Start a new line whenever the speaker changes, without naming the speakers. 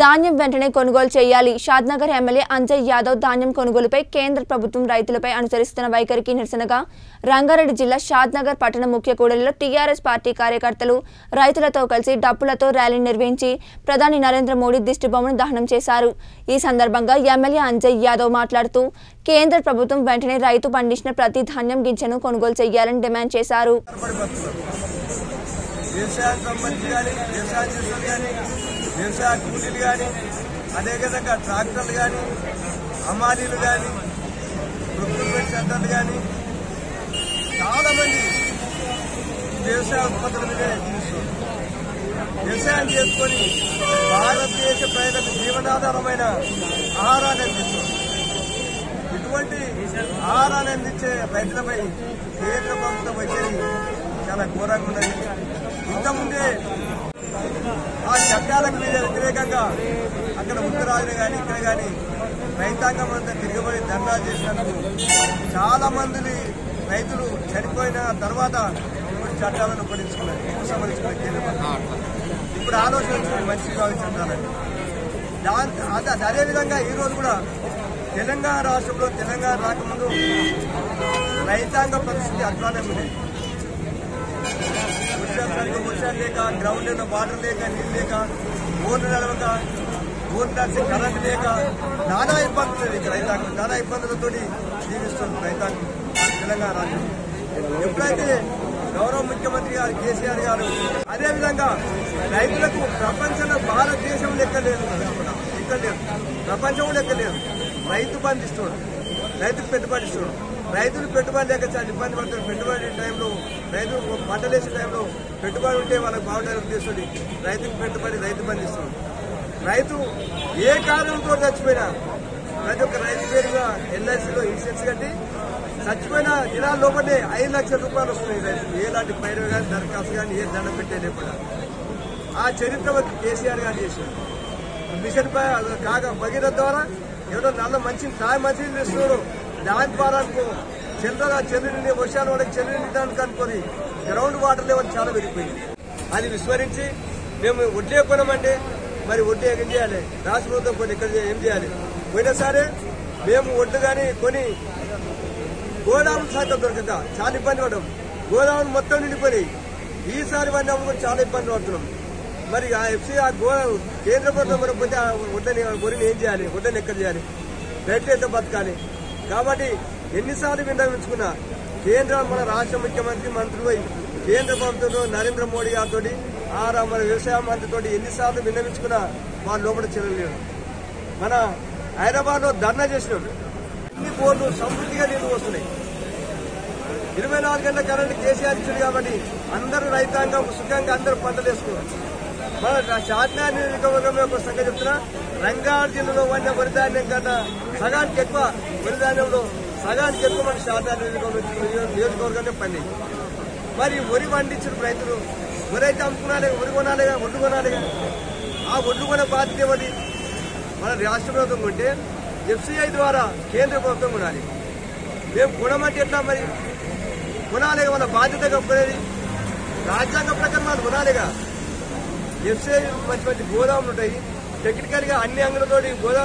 ధాన్యం వెంటనే కొనుగోలు చేయాలి షాద్నగర్ ఎమ్మెల్యే అంజయ్ యాదవ్ ధాన్యం కొనుగోలుపై కేంద్ర ప్రభుత్వం రైతులపై అనుసరిస్తున్న వైఖరికి నిరసనగా రంగారెడ్డి జిల్లా షాద్నగర్ పట్టణ ముఖ్య కూడలిలో టీఆర్ఎస్ పార్టీ కార్యకర్తలు రైతులతో కలిసి డప్పులతో ర్యాలీ నిర్వహించి ప్రధాని నరేంద్ర మోడీ దిష్టిబొమ్మను దహనం చేశారు ఈ సందర్భంగా ఎమ్మెల్యే అంజయ్ యాదవ్ మాట్లాడుతూ కేంద్ర ప్రభుత్వం వెంటనే రైతు పండించిన ప్రతి ధాన్యం గింజను కొనుగోలు చేయాలని డిమాండ్ చేశారు
ఆధారపడి బతుకుతారు వ్యవసాయానికి సంబంధించి కానీ వ్యవసాయం చేసేది కానీ వ్యవసాయ కూలీలు కానీ అదేవిధంగా ట్రాక్టర్లు కానీ అమాలీలు కానీ ప్రొక్యూర్మెంట్ సెంటర్లు కానీ చాలామంది వ్యవసాయ ఉత్పత్తుల మీదే జీవిస్తారు వ్యవసాయం చేసుకొని భారతదేశ ప్రజలకు జీవనాధారమైన ఆహారాన్ని అందిస్తారు ఇటువంటి ఆహారాన్ని అందించే రైతులపై కేంద్ర ప్రభుత్వం వైఖరి చాలా ఘోరంగా ఉన్నది ఇంతకుముందే ఆ చట్టాలకు మీద వ్యతిరేకంగా అక్కడ ఉత్తరాదిన కానీ ఇక్కడ కానీ రైతాంగం అంతా తిరగబడి ధర్నాలు చేసినందుకు చాలా మంది రైతులు చనిపోయిన తర్వాత ఇప్పుడు చట్టాలను పడించుకున్నారు ఉపసంహరించుకున్నారు కేంద్ర ప్రభుత్వం ఇప్పుడు ఆలోచన వచ్చింది మంచి భావించాలని దాని అదే అదేవిధంగా ఈ రోజు కూడా తెలంగాణ రాష్ట్రంలో తెలంగాణ రాకముందు రైతాంగ పరిస్థితి అధ్వానం ఉంది వర్షాలు సరిగ్గా వర్షాలు లేక గ్రౌండ్ లో వాటర్ లేక నీళ్ళు లేక బోర్లు నడవక బోర్లు నడిచి కరెంట్ లేక నానా ఇబ్బందులు లేదు ఇక్కడ రైతాంగం నానా ఇబ్బందులతో జీవిస్తుంది రైతాంగం తెలంగాణ రాష్ట్రం ఎప్పుడైతే గౌరవ ముఖ్యమంత్రి గారు కేసీఆర్ గారు అదేవిధంగా రైతులకు ప్రపంచంలో భారతదేశం లెక్క లేదు ఇక్కడ లేదు ప్రపంచం లెక్క లేదు రైతు బంధిస్తాడు రైతుకు పెట్టుబడి ఇస్తాడు రైతులు పెట్టుబడి లేక చాలా ఇబ్బంది పడతారు పెట్టుబడి టైంలో రైతు పంటలు వేసే టైంలో పెట్టుబడి ఉంటే వాళ్ళకి బాగుంటారు ఉద్దేశం రైతుకు పెట్టుబడి రైతు బంధిస్తాడు రైతు ఏ కారణంతో చచ్చిపోయినా ప్రతి ఒక్క రైతు పేరుగా ఎల్ఐసిలో ఇన్సూరెన్స్ కట్టి చచ్చిపోయిన దినాల లోపలే ఐదు లక్షల రూపాయలు వస్తున్నాయి రైతు ఎలాంటి పైరు కానీ దరఖాస్తు కానీ ఏ దండం పెట్టే లేకుండా ఆ చరిత్ర కేసీఆర్ గారు చేశారు మిషన్ పై కాక భగీరథ ద్వారా ఏదో నల్ల మంచి తాయి మంచిని ఇస్తున్నారు దాని ద్వారా అనుకో చంద్ర చంద్రుని వర్షాలు వాళ్ళకి చంద్రుని దానికి అనుకొని గ్రౌండ్ వాటర్ లెవెల్ చాలా పెరిగిపోయింది అది విస్మరించి మేము వడ్లే కొనమంటే మరి వడ్డీ ఏం చేయాలి రాష్ట్ర ప్రభుత్వం కొన్ని ఇక్కడ ఏం చేయాలి పోయినా సరే మేము వడ్డు కానీ కొని గోదాము శాఖ దొరకక చాలా ఇబ్బంది పడ్డాం గోదాములు మొత్తం నిండిపోయినాయి ఈసారి పడినప్పుడు కూడా చాలా ఇబ్బంది పడుతున్నాం మరి ఆ ఎఫ్సీ ఆ గో కేంద్ర ప్రభుత్వం మరి పోతే ఆ వడ్డని వరిని ఏం చేయాలి వడ్డని ఎక్కడ చేయాలి రైతులతో బతకాలి కాబట్టి ఎన్నిసార్లు విన్నవించుకున్నా కేంద్ర మన రాష్ట్ర ముఖ్యమంత్రి మంత్రులు పోయి కేంద్ర ప్రభుత్వంలో నరేంద్ర మోడీ గారితో ఆ రా- మన వ్యవసాయ మంత్రితో ఎన్నిసార్లు విన్నవించుకున్నా వాళ్ళు లోపల చెల్లలేరు మన హైదరాబాద్ లో ధర్నా చేసినాం అన్ని బోర్లు సమృద్ధిగా నీళ్లు వస్తున్నాయి ఇరవై నాలుగు గంటల కరెంట్ కేసీఆర్ ఇచ్చాడు కాబట్టి అందరూ రైతాంగం సుఖంగా అందరూ పంటలు వేసుకోవాలి మన షాద్నా నియోజకవర్గం యొక్క సంగతి చెప్తున్నా రంగారెడ్డి జిల్లాలో వండిన వరి ధాన్యం కన్నా సగానికి ఎక్కువ వరి ధాన్యంలో సగానికి ఎక్కువ మన షాద్నా నియోజకవర్గం నియోజకవర్గంలో పండి మరి వరి పండించిన రైతులు వరి అయితే అమ్ముకున్నాలే వరి కొనాలిగా ఒడ్డు కొనాలిగా ఆ ఒడ్డు కొనే బాధ్యత ఎవరి మన రాష్ట్ర ప్రభుత్వం కొంటే ఎఫ్సీఐ ద్వారా కేంద్ర ప్రభుత్వం కొనాలి మేము కొనమంటే ఎట్లా మరి కొనాలిగా మన బాధ్యతగా కొనేది రాజ్యాంగ ప్రకారం వాళ్ళు కొనాలిగా ఎఫ్సీఐ మంచి మంచి గోదాములు ఉంటాయి టెక్నికల్ గా అన్ని అంగులతోటి గోదాములు